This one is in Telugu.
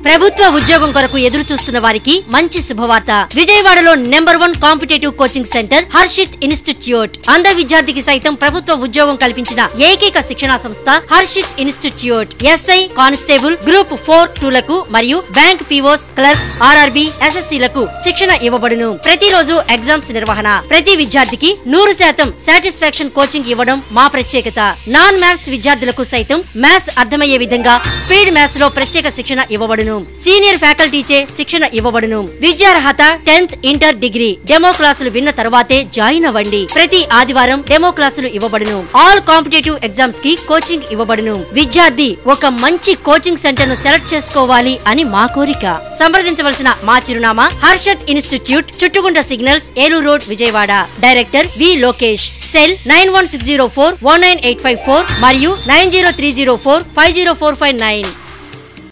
ప్రభుత్వ ఉద్యోగం కొరకు ఎదురు చూస్తున్న వారికి మంచి శుభవార్త విజయవాడలో number one competitive coaching centre Harshit institute అంధ విద్యార్థికి సైతం ప్రభుత్వ ఉద్యోగం కల్పించిన ఏకైక శిక్షణా సంస్థ Harshit institute S I constable group four టూలకు మరియు bank P Os clerks R R B S S C లకు శిక్షణ ఇవ్వబడును ప్రతిరోజు ఎగ్జామ్స్ నిర్వహణ ప్రతి విద్యార్థికి నూరు శాతం సాటిస్ఫాక్షన్ కోచింగ్ ఇవ్వడం మా ప్రత్యేకత నాన్ మ్యాథ్స్ విద్యార్థులకు సైతం మ్యాథ్స్ అర్థమయ్యే విధంగా స్పీడ్ మ్యాథ్స్ లో ప్రత్యేక శిక్షణ ఇవ్వబడును సీనియర్ ఫ్యాకల్టీచే శిక్షణ ఇవ్వబడును విద్యార్హత టెన్త్ ఇంటర్ డిగ్రీ డెమో క్లాసులు విన్న తర్వాతే జాయిన్ అవ్వండి ప్రతి ఆదివారం డెమో క్లాసులు ఇవ్వబడును ఆల్ కాంపిటేటివ్ ఎగ్జామ్స్ కి కోచింగ్ ఇవ్వబడును విద్యార్థి ఒక మంచి కోచింగ్ సెంటర్ ను సెలెక్ట్ చేసుకోవాలి అని మా కోరిక సంప్రదించవలసిన మా చిరునామా Harshat institute Chuttugunta signals Eluru road Vijayawada director V Lokesh cell nine one six zero four one nine eight five four మరియు nine zero three zero four five zero four five nine